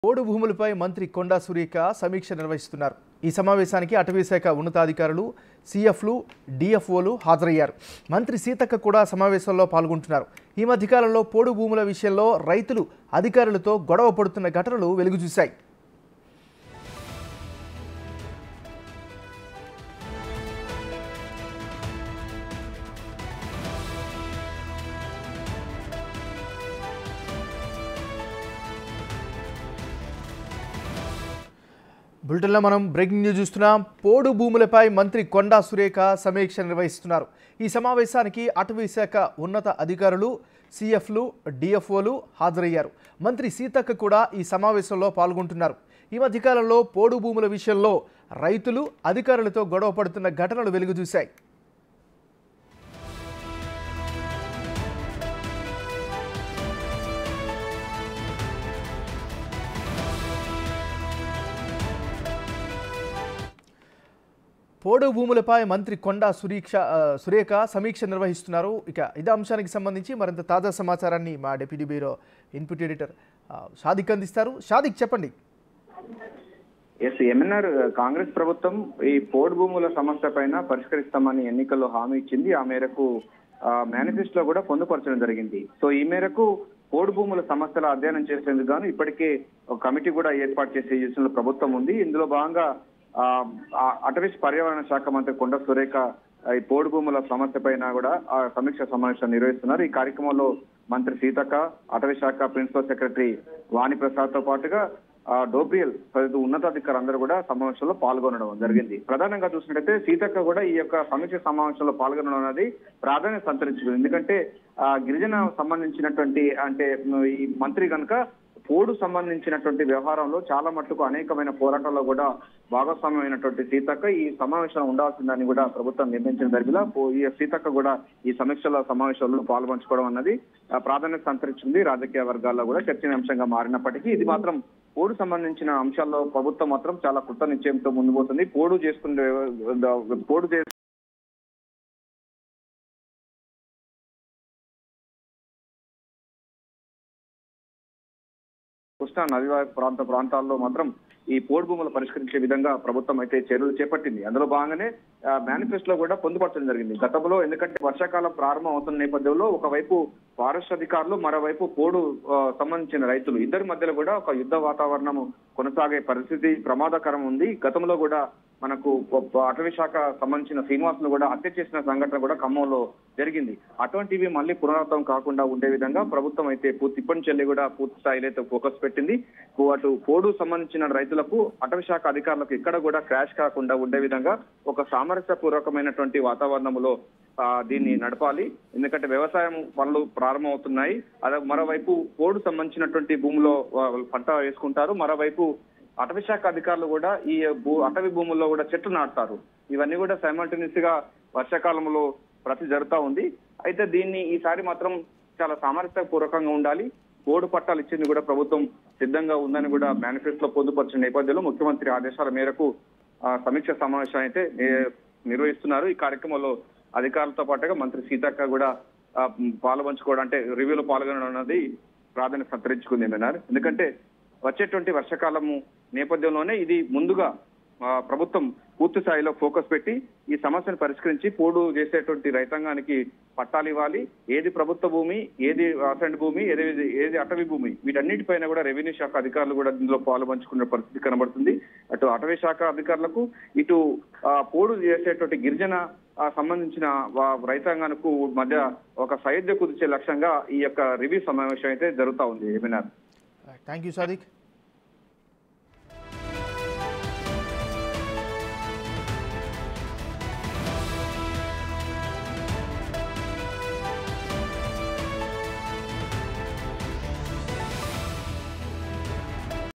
పోడు భూములపై మంత్రి కొండా సురేఖ సమీక్ష నిర్వహిస్తున్నారు ఈ సమావేశానికి అటవీశాఖ ఉన్నతాధికారులు సీఎఫ్లు డిఎఫ్ఓలు హాజరయ్యారు మంత్రి సీతక్క కూడా సమావేశంలో పాల్గొంటున్నారు ఈ మధ్యకాలంలో పోడు భూముల విషయంలో రైతులు అధికారులతో గొడవ పడుతున్న ఘటనలు వెలుగుచూశాయి బులెటిన్లో మనం బ్రేకింగ్ న్యూస్ చూస్తున్నాం పోడు భూములపై మంత్రి కొండా సురేఖ సమీక్ష నిర్వహిస్తున్నారు ఈ సమావేశానికి అటవీ శాఖ ఉన్నత అధికారులు సిఎఫ్లు డిఎఫ్ఓలు హాజరయ్యారు మంత్రి సీతక్క కూడా ఈ సమావేశంలో పాల్గొంటున్నారు ఈ మధ్యకాలంలో పోడు భూముల విషయంలో రైతులు అధికారులతో గొడవ పడుతున్న ఘటనలు వెలుగుచూశాయి పోడు భూములపై మంత్రి కొండా సురీక్ష ఆ, సురేఖ సమీక్ష నిర్వహిస్తున్నారు ఇక ఇదే అంశానికి సంబంధించి మరింత తాజా సమాచారాన్ని మా డిప్యూటీ బ్యూరో ఇన్పుట్ ఎడిటర్ ఆ, షాదిక్ అందిస్తారు షాదిక్ చెప్పండి ఎస్ ఎంఎన్ఆర్ కాంగ్రెస్ ప్రభుత్వం ఈ పోడు భూముల సమస్య పైన పరిష్కరిస్తామని ఎన్నికల్లో హామీ ఇచ్చింది ఆ మేరకు మేనిఫెస్టోలో కూడా పొందుపరచడం జరిగింది సో ఈ మేరకు పోడు భూముల సమస్యల అధ్యయనం చేసేందుకు గాను ఇప్పటికే ఒక కమిటీ కూడా ఏర్పాటు చేసే యోచనలో ప్రభుత్వం ఉంది ఇందులో భాగంగా ఆ, ఆ, అటవీ పర్యావరణ శాఖ మంత్రి కొండ సురేఖ ఆ, ఈ పోడు భూముల సమస్య పైన కూడా ఆ సమీక్ష సమావేశం నిర్వహిస్తున్నారు ఈ కార్యక్రమంలో మంత్రి సీతక్క అటవీ శాఖ ప్రిన్సిపల్ సెక్రటరీ వాణి ప్రసాద్ తో పాటుగా ఆ, డోబ్రియల్ తదితర ఉన్నతాధికారులు అందరూ కూడా సమావేశంలో పాల్గొనడం జరిగింది ప్రధానంగా చూసినట్టయితే సీతక్క కూడా ఈ యొక్క సమీక్ష సమావేశంలో పాల్గొనడం అనేది ప్రాధాన్యత సంతరించుకుంది ఎందుకంటే ఆ గిరిజన సంబంధించినటువంటి అంటే మ్, ఈ మంత్రి కనుక పోడు సంబంధించినటువంటి వ్యవహారంలో చాలా మట్టుకు అనేకమైన పోరాటాల్లో కూడా భాగస్వామ్యమైనటువంటి సీతక్క ఈ సమావేశంలో ఉండాల్సిందని కూడా ప్రభుత్వం నిర్ణయించిన జరిగిలా ఈ సీతక్క కూడా ఈ సమీక్షల సమావేశంలో పాల్పంచుకోవడం అన్నది ఆ, ప్రాధాన్యత సంతరించింది రాజకీయ వర్గాల్లో కూడా చర్చనీయాంశంగా మారినప్పటికీ ఇది మాత్రం పోడు సంబంధించిన అంశాల్లో ప్రభుత్వం మాత్రం చాలా కృత నిశ్చయంతో ముందు పోతుంది పోడు చేసుకునే పోడు చే కృష్ణా నది ప్రాంత ప్రాంతాల్లో మాత్రం ఈ పోడు భూములు పరిష్కరించే విధంగా ప్రభుత్వం అయితే చర్యలు చేపట్టింది అందులో భాగంగానే మేనిఫెస్టోలో కూడా పొందుపరచడం జరిగింది గతంలో ఎందుకంటే వర్షాకాలం ప్రారంభం అవుతున్న నేపథ్యంలో ఒకవైపు ఫారెస్ట్ అధికారులు మరోవైపు పోడు ఆ, సంబంధించిన రైతులు ఇద్దరి మధ్యలో కూడా ఒక యుద్ధ వాతావరణం కొనసాగే పరిస్థితి ప్రమాదకరం ఉంది గతంలో కూడా మనకు ప- అటవీ శాఖ సంబంధించిన శ్రీనివాసులు కూడా హత్య చేసిన సంఘటన కూడా ఖమ్మంలో జరిగింది అటువంటివి మళ్ళీ పునరావృతం కాకుండా ఉండే విధంగా ప్రభుత్వం అయితే పూర్తి ఇప్పటి చెల్లి కూడా పూర్తి స్థాయిలో అయితే ఫోకస్ పెట్టింది అటు పోడు సంబంధించిన రైతులకు అటవీ శాఖ అధికారులకు ఇక్కడ కూడా క్రాష్ కాకుండా ఉండే విధంగా ఒక సామరస్యపూర్వకమైనటువంటి వాతావరణంలో ఆ, దీన్ని నడపాలి ఎందుకంటే వ్యవసాయం పనులు ప్రారంభమవుతున్నాయి అదే మరోవైపు పోడు సంబంధించినటువంటి భూమిలో ఆ, పంట వేసుకుంటారు మరోవైపు అటవీ శాఖ అధికారులు కూడా ఈ భూ అటవీ భూముల్లో కూడా చెట్లు నాటుతారు ఇవన్నీ కూడా సైమల్టేనియస్ గా వర్షాకాలంలో ప్రతి జరుగుతా ఉంది అయితే దీన్ని ఈసారి మాత్రం చాలా సామరస్య పూర్వకంగా ఉండాలి పోడు పట్టాలు ఇచ్చింది కూడా ప్రభుత్వం సిద్ధంగా ఉందని కూడా మేనిఫెస్టోలో పొందుపరిచిన నేపథ్యంలో ముఖ్యమంత్రి ఆదేశాల మేరకు ఆ, సమీక్ష సమావేశం అయితే ని- నిర్వహిస్తున్నారు ఈ కార్యక్రమంలో అధికారులతో పాటుగా మంత్రి సీతక్క కూడా ఆ, పాల్పంచుకోవడం అంటే రివ్యూలో పాల్గొనడం అనేది ప్రాధాన్యత సంతరించుకుంది ఏమన్నారు ఎందుకంటే వచ్చేటువంటి వర్షాకాలము నేపథ్యంలోనే ఇది ముందుగా ఆ, ప్రభుత్వం పూర్తి స్థాయిలో ఫోకస్ పెట్టి ఈ సమస్యను పరిష్కరించి పోడు చేసేటువంటి రైతాంగానికి పట్టాలు ఇవ్వాలి ఏది ప్రభుత్వ భూమి ఏది అసెంట్ భూమి ఏది ఏది అటవీ భూమి వీటన్నిటిపైన కూడా రెవెన్యూ శాఖ అధికారులు కూడా ఇందులో పాలు పంచుకునే పరిస్థితి కనబడుతుంది అటు అటవీ శాఖ అధికారులకు ఇటు ఆ, పోడు చేసేటువంటి గిరిజన ఆ, సంబంధించిన వా- రైతాంగానికి మధ్య ఒక సయోధ్య కుదిర్చే లక్ష్యంగా ఈ యొక్క రివ్యూ సమావేశం అయితే జరుగుతా ఉంది ఏమైనా థ్యాంక్ యూ సాదిక్